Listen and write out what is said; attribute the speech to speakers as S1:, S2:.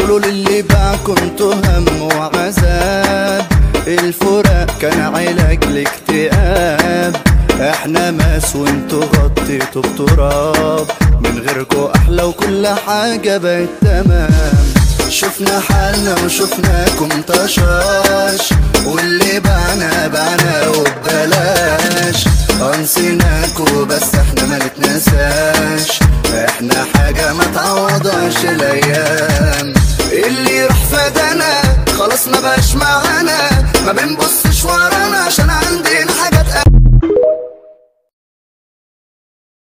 S1: قولوا للي باع كنتوا هم وعذاب الفراق كان علاج الاكتئاب احنا ماس وانتوا غطيتوا بتراب من غيركوا احلى وكل حاجة بقت تمام شفنا حالنا وشفناكم طشاش واللي باعنا باعنا وببلاش انسيناكوا بس احنا ما نتنساش احنا حاجة ما تعوضهاش الايام اللي راح فدانا خلاص ما بقاش معانا ما بنبصش ورا